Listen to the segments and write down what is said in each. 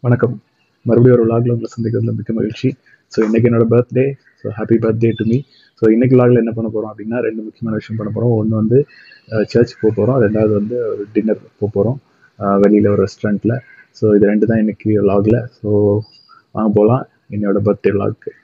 வணக்கம் மறுபடியும் ஒரு vlogல உங்களை சந்திக்கிறதுல மிக்க மகிழ்ச்சி ஸோ இன்னைக்கு என்னோட birthday so happy birthday to me so இன்னைக்கு vlogல என்ன பண்ண போகிறோம் அப்படின்னா ரெண்டு முக்கியமான விஷயம் பண்ண போகிறோம் ஒன்று வந்து சர்ச் போக போகிறோம் ரெண்டாவது வந்து ஒரு டின்னர் போக போகிறோம் வெளியில் ஒரு ரெஸ்டாரண்ட்டில் ஸோ இது ரெண்டு தான் இன்னைக்கு vlogல ஸோ வாங்க போகலாம் என்னோட பர்த்டே vlogக்கு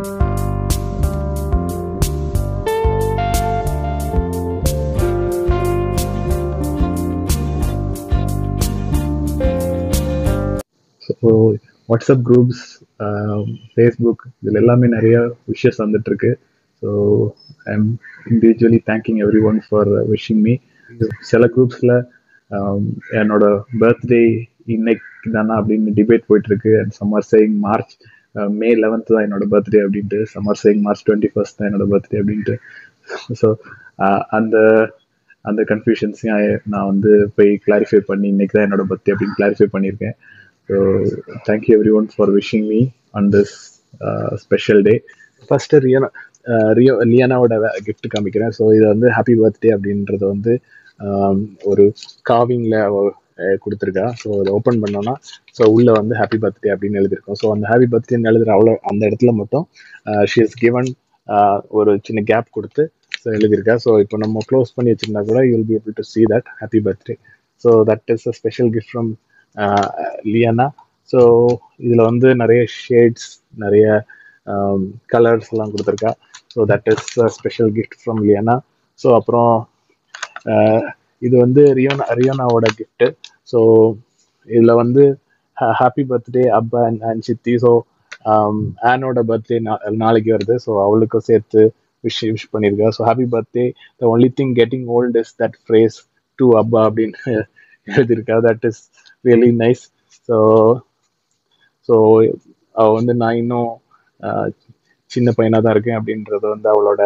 ஸோ வாட்ஸ்அப் குரூப்ஸ் ஃபேஸ்புக் இதில் எல்லாமே நிறைய விஷஸ் வந்துட்டு இருக்கு so I am individually thanking everyone for wishing me சில குரூப்ஸில் என்னோட பர்த்டே இன்னைக்கு தானா அப்படின்னு டிபேட் போயிட்டு இருக்கு and some are saying March May eleventh தான் என்னோட பர்த்டே அப்படின்ட்டு some are saying March twenty first தான் என்னோட பர்த்டே அப்படின்ட்டு ஸோ அந்த அந்த கன்ஃபியூஷன்ஸையும் நான் வந்து போய் கிளாரிஃபை பண்ணி இன்னைக்கு தான் என்னோட பர்த்டே அப்படின்னு கிளாரிஃபை பண்ணியிருக்கேன் so thank you everyone for wishing me on this special day first Riana ரியோ லியானாவோட கிஃப்ட் காமிக்கிறேன் ஸோ இதை வந்து ஹாப்பி பர்த்டே அப்படின்றத வந்து ஆம், ஒரு காவிங்கில் கொடுத்துருக்கா ஸோ அதை ஓப்பன் பண்ணோன்னா ஸோ உள்ளே வந்து ஹாப்பி பர்த்டே அப்படின்னு எழுதியிருக்கோம் ஸோ அந்த ஹாப்பி பர்த்டேன்னு எழுதுற அவ்வளோ அந்த இடத்துல மட்டும் ஷி இஸ் கிவன் ஒரு சின்ன கேப் கொடுத்து ஸோ எழுதியிருக்கா ஸோ இப்போ நம்ம க்ளோஸ் பண்ணி வச்சிருந்தா கூட you will be able to see that happy birthday so that is a special gift from Liyana so இதில் வந்து நிறைய ஷேட்ஸ் நிறைய கலர்ஸ் எல்லாம் கொடுத்துருக்கா so that is special gift from Liyana so அப்புறம் ஆஹ் இது வந்து ரியோனா ரியோனாவோட கிஃப்ட் ஸோ இதில் வந்து ஹாப்பி பர்த்டே அப்பா அண்ட் அண்ட் சித்தி ஸோ ஆனோட பர்த்டே நாளைக்கு வருது ஸோ அவளுக்கும் சேர்த்து விஷ் விஷ் பண்ணியிருக்கா so happy birthday the only thing getting old is that phrase to அப்பா அப்படின்னு எழுதியிருக்கா that is really nice so so அவள் வந்து நான் இன்னும் ஆஹ், சின்ன பையனாக தான் இருக்கேன் அப்படின்றது வந்து அவளோட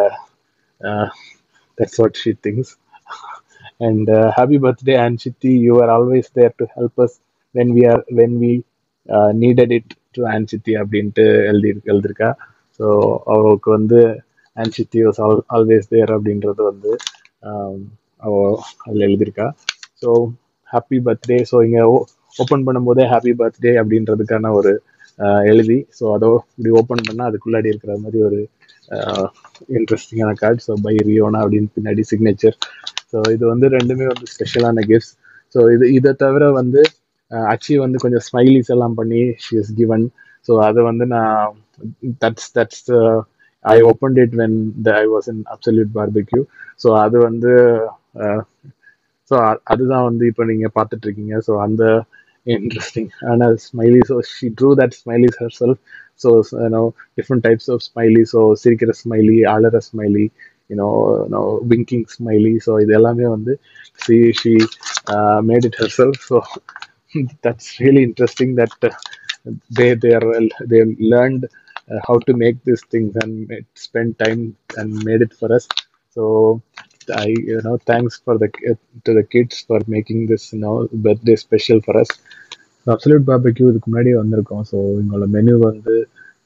that's what she thinks and happy birthday and சித்தி you are always there to help us when we are when we needed it to and சித்தி அப்படின்ட்டு எழுதி எழுதியிருக்கா ஸோ அவளுக்கு வந்து அண்ட் சித்தி வாஸ் ஆல் ஆல்வேஸ் தேர் அப்படின்றது வந்து ஆம், அவ அதில் எழுதியிருக்கா ஸோ ஹாப்பி பர்த்டே ஸோ இங்கே ஓப்பன் பண்ணும்போதே ஹாப்பி பர்த்டே அப்படின்றதுக்கான ஒரு ஆஹ், எழுதி ஸோ அதோ இப்படி ஓப்பன் பண்ணால் அதுக்குள்ளாடி இருக்கிற மாதிரி ஒரு இன்ட்ரெஸ்டிங்கான கார்டு ஸோ பை ரியோனா அப்படின்னு பின்னாடி சிக்னேச்சர் ஸோ இது வந்து ரெண்டுமே வந்து ஸ்பெஷலான கிஃப்ட்ஸ் ஸோ இது இதை தவிர வந்து அச்சி வந்து கொஞ்சம் ஸ்மைலிஸ் எல்லாம் பண்ணி ஷி இஸ் கிவன் ஸோ அதை வந்து நான் that's that's I open it when the I was in Absolute Barbecue so அது வந்து ஸோ அதுதான் வந்து இப்போ நீங்கள் பார்த்துட்டு இருக்கீங்க ஸோ அந்த இன்ட்ரெஸ்டிங் ஆனால் smiley so she drew that smileys herself so no different types of smiley so சிரிக்கிற ஸ்மைலி அழற smiley you know no winking smiley so இது எல்லாமே வந்து சி she made it herself so that's really interesting that uh, they they are they learned uh, how to make these things and made, spend time and made it for us so i you know thanks for the to the kids for making this you know birthday special for us Absolute Barbecue இதுக்கு முன்னாடி வந்திருக்கோம் so எங்களோட menu வந்து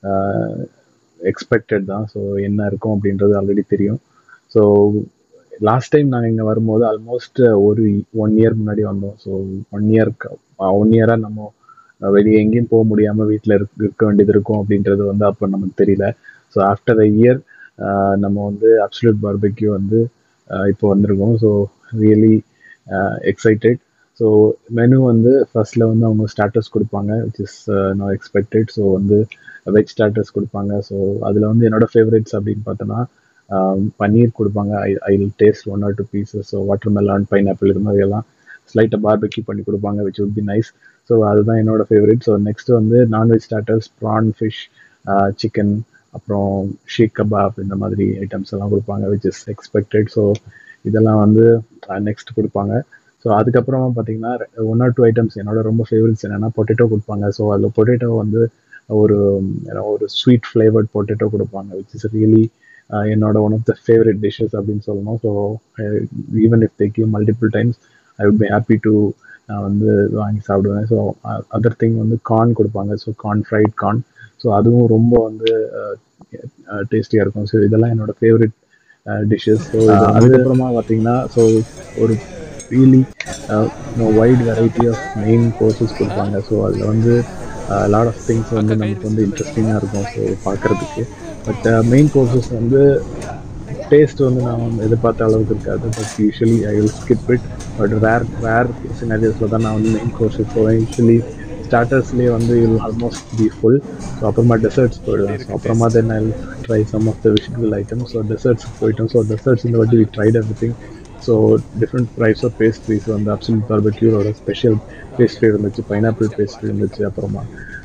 expected தான் so என்ன இருக்கும் அப்படின்றது already தெரியும் ஸோ லாஸ்ட் டைம் நாங்கள் இங்கே வரும்போது ஆல்மோஸ்ட் ஒரு ஒன் இயர் முன்னாடி வந்தோம் ஸோ ஒன் இயர் ஒன் இயராக நம்ம வெளியே எங்கேயும் போக முடியாமல் வீட்டில் இருக்க இருக்க வேண்டியது இருக்கும் அப்படின்றது வந்து அப்போ நமக்கு தெரியல ஸோ ஆஃப்டர் அ இயர் நம்ம வந்து அப்சல்யூட் பார்பிக்யூ வந்து ஆஹ் இப்போ வந்திருக்கோம் so really excited so menu வந்து ஃபர்ஸ்ட்ல வந்து அவங்க ஸ்டார்டர்ஸ் கொடுப்பாங்க which is no expected so வந்து வெஜ் ஸ்டார்டர்ஸ் கொடுப்பாங்க ஸோ அதில் வந்து என்னோட ஃபேவரட்ஸ் அப்படின்னு பார்த்தோன்னா ஆஹ் பன்னீர் கொடுப்பாங்க I I taste one or two pieces so watermelon pineapple இது மாதிரி எல்லாம் ஸ்லைட்டாக பார்பெக்யூ பண்ணி கொடுப்பாங்க which would be nice so அதுதான் என்னோட ஃபேவரட் ஸோ நெக்ஸ்ட் வந்து non veg starters prawn fish chicken அப்புறம் ஷீக் கபாப் இந்த மாதிரி ஐட்டம்ஸ் எல்லாம் கொடுப்பாங்க விச் இஸ் எக்ஸ்பெக்டட் ஸோ இதெல்லாம் வந்து நெக்ஸ்ட் கொடுப்பாங்க ஸோ அதுக்கப்புறமா பார்த்தீங்கன்னா ஒன் ஆர் டூ ஐட்டம்ஸ் என்னோட ரொம்ப ஃபேவரட்ஸ் என்னென்னா பொட்டேட்டோ கொடுப்பாங்க ஸோ அதில் பொட்டேட்டோ வந்து ஒரு you know, ஒரு ஸ்வீட் ஃப்ளேவர்ட் பொட்டேட்டோ கொடுப்பாங்க விச் இஸ் ரியலி என்னோட one of the favourite dishes அப்படின்னு சொல்லணும் so even if they give multiple times I would be happy to நான் வந்து வாங்கி சாப்பிடுவேன் ஸோ அதர் திங் வந்து கார்ன் கொடுப்பாங்க so corn fried corn so அதுவும் ரொம்ப வந்து டேஸ்டியாக இருக்கும் ஸோ இதெல்லாம் என்னோட ஃபேவரட் டிஷ்ஷஸ் ஸோ அதுக்கப்புறமா பார்த்தீங்கன்னா ஸோ ஒரு really wide variety of main courses கொடுப்பாங்க ஸோ அதில் வந்து லாட் ஆஃப் திங்ஸ் வந்து நமக்கு வந்து இன்ட்ரெஸ்டிங்காக இருக்கும் ஸோ பார்க்குறதுக்கு பட் மெயின் கோர்சஸ் வந்து டேஸ்ட் வந்து நான் எதிர்பார்த்த அளவுக்கு இருக்காது but usually I will skip it but rare rare சினாரியோஸில் தான் நான் வந்து மெயின் கோர்ஸ் போவேன் யூஸ்வலி ஸ்டார்டர்ஸ்லேயே வந்து will almost be full so அப்புறமா டெசர்ட்ஸ் போயிடுவேன் ஸோ அப்புறமா then I try some of the visual item so desserts போயிட்டோம் ஸோ டெசர்ட்ஸ் இந்த வாட்டி we tried everything so different price of pastries வந்து அப்சல்யூட் பார்பெக்யூரோட ஸ்பெஷல் பேஸ்ட்ரி இருந்துச்சு pineapple pastry இருந்துச்சு அப்புறமா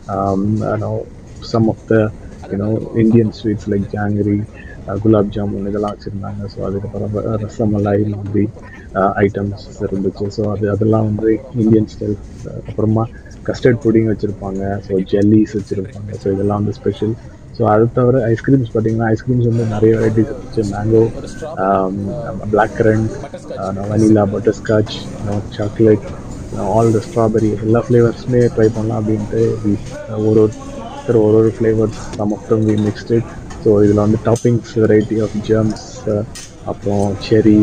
some of the you know Indian sweets like jangiri gulab jamun இதெல்லாம் வச்சுருந்தாங்க so அதுக்கப்புறம் ரசமலாய் மாதிரி ஐட்டம்ஸ் இருந்துச்சு ஸோ அது அதெல்லாம் வந்து இந்தியன் ஸ்டைல் அப்புறமா கஸ்டர்ட் புடிங் வச்சுருப்பாங்க ஸோ ஜெல்லிஸ் வச்சுருப்பாங்க ஸோ இதெல்லாம் வந்து ஸ்பெஷல் ஸோ அது தவிர ஐஸ்கிரீம்ஸ் பார்த்தீங்கன்னா ஐஸ்கிரீம்ஸ் வந்து நிறைய வெரைட்டிஸ் இருந்துச்சு mango black currant vanilla butterscotch chocolate all the strawberry எல்லா ஃப்ளேவர்ஸுமே ட்ரை பண்ணலாம் அப்படின்ட்டு ஒரு ஒருத்தர் ஒரு ஒரு flavours some of them we mixed it so இதில் வந்து டாப்பிங்ஸ் வெரைட்டி ஆஃப் ஜெம்ஸ் அப்புறம் செரி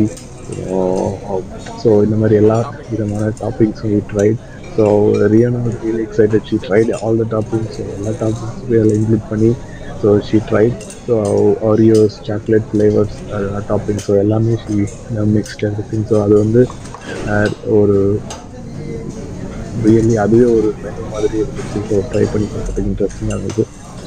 ஸோ இந்த மாதிரி எல்லா விதமான toppings we tried so Riana really excited she tried all the toppings so எல்லா டாப்பிங்ஸுமே அதில் இன்க்ளூட் பண்ணி so she tried so Oreos chocolate flavours topping so எல்லாமே she mixed everything so அது வந்து ஒரு ரியலி அதுவே ஒரு மெனு மாதிரி இருந்துச்சு ஸோ ட்ரை பண்ணி பார்க்கறதுக்கு இன்ட்ரெஸ்டிங்காக இருந்துச்சு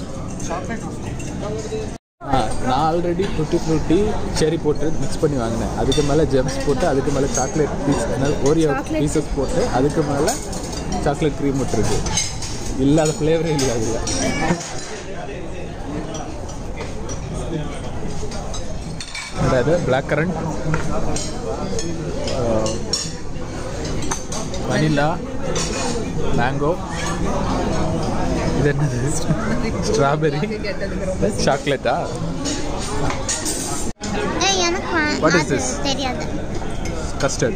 நான் ஆல்ரெடி டுட்டி ஃப்ரூட்டி செரி போட்டு மிக்ஸ் பண்ணி வாங்கினேன் அதுக்கு மேலே ஜெம்ஸ் போட்டு அதுக்கு மேலே சாக்லேட் பீஸ் ஓரியோ பீசஸ் போட்டு அதுக்கு மேலே சாக்லேட் க்ரீம் விட்டுருக்கு இல்லாத ஃப்ளேவரே இல்லை அதில் அதாவது பிளாக் கரண்ட் வனிலா மேங்கோ இது என்னது ஸ்ட்ராபெரி சாக்லேட்டா ஏய், எனக்கு வா- What is அது this? தெரியாது கஸ்டர்ட்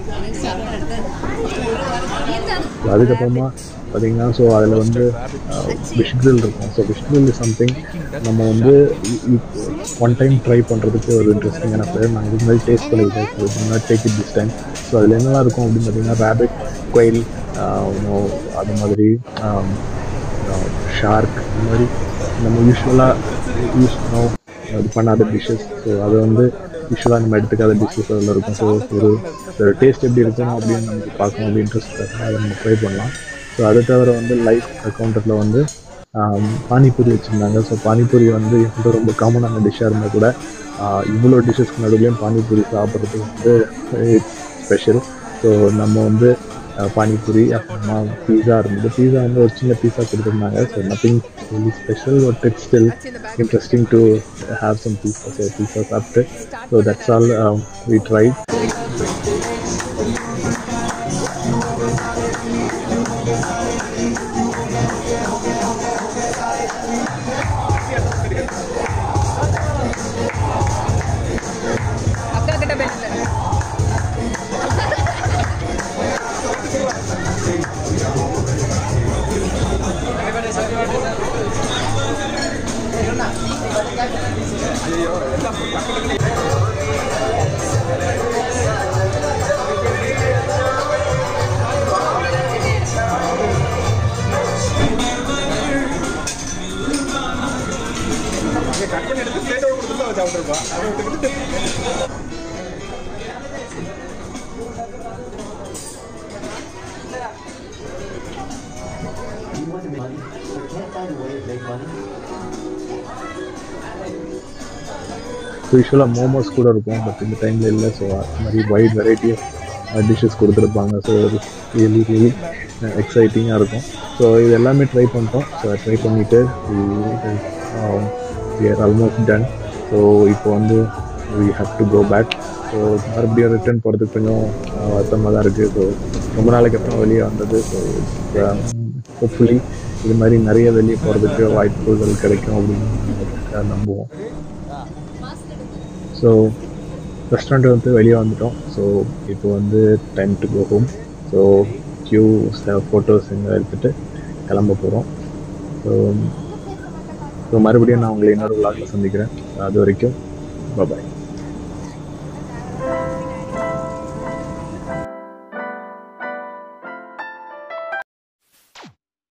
அதுக்கப்புறமா பார்த்தீங்கன்னா ஸோ அதில் வந்து ஃபிஷ் grill இருக்கும் so fish grill is something நம்ம வந்து ஒன் டைம் ட்ரை பண்ணுறதுக்கு ஒரு இன்ட்ரெஸ்டிங்கான ஃப்ளேவர் நான் இதுக்கு மாதிரி டேஸ்ட் பண்ணியிருக்கேன் take it this time so அதில் என்னெல்லாம் இருக்கும் அப்படின்னு பார்த்தீங்கன்னா ரேபிட் கொயில் அது மாதிரி ஷார்க் இந்த மாதிரி நம்ம யூஸ்வலாக யூஸ் பண்ணோம் இது பண்ணாத டிஷ்ஷஸ் ஸோ அது வந்து யூஸ்வலாக நம்ம எடுத்துக்காத டிஷ்ஷஸ் அதில் இருக்கும் ஸோ ஒரு ஒரு டேஸ்ட் எப்படி இருக்கும் அப்படின்னு நமக்கு பார்க்கணும் அப்படி இன்ட்ரெஸ்ட் அதை நம்ம ட்ரை பண்ணலாம் ஸோ அது தவிர வந்து லைஃப் கவுண்டரில் வந்து ஆம், பானிபூரி வச்சுருந்தாங்க ஸோ பானிபூரி வந்து வந்து ரொம்ப காமனான டிஷ்ஷாக இருந்தால் கூட ஆஹ், இவ்வளோ டிஷ்ஷஸ்க்கு நடுவுலையும் பானிபூரி சாப்பிட்றது வந்து ஸ்பெஷல் ஸோ நம்ம வந்து ஆஹ், பானிபூரி அப்புறமா பீஸா இருந்தது பீஸா வந்து ஒரு சின்ன பீஸா கொடுத்துருந்தாங்க so nothing really special but it's still interesting to have some pizza so pizza சாப்பிட்டு so that's all we try You want to make money, but can't find a way to make money? So யூஸ்வலாக மோமோஸ் கூட இருக்கும் but இந்த டைமில் இல்லை so அது மாதிரி wide variety of dishes கொடுத்துருப்பாங்க ஸோ ரியலி ரியலி எக்ஸைட்டிங்காக இருக்கும் ஸோ இது எல்லாமே ட்ரை பண்ணிட்டோம் ஸோ ட்ரை பண்ணிவிட்டு ஆர் ஆல்மோஸ்ட் டன் ஸோ இப்போ வந்து we have to go back so மறுபடியும் ரிட்டர்ன் போகிறதுக்கு கொஞ்சம் ஆஹ், வருத்தமாக தான் இருக்குது ஸோ ரொம்ப நாளைக்கு அப்புறம் வெளியே வந்தது ஸோ ஹோப்ஃபுல்லி இது மாதிரி நிறைய வெளியே போகிறதுக்கு வாய்ப்புகள் கிடைக்கும் அப்படின்னு நம்புவோம் ஸோ ரெஸ்டாரண்ட் வந்து வெளியே வந்துட்டோம் ஸோ இப்போ வந்து time to go home so few photos எங்கே எடுத்துகிட்டு கிளம்ப போகிறோம் ஸோ ஸோ மறுபடியும் நான் உங்களை இன்னொரு விளாட்டில் சந்திக்கிறேன் அது வரைக்கும் பாய்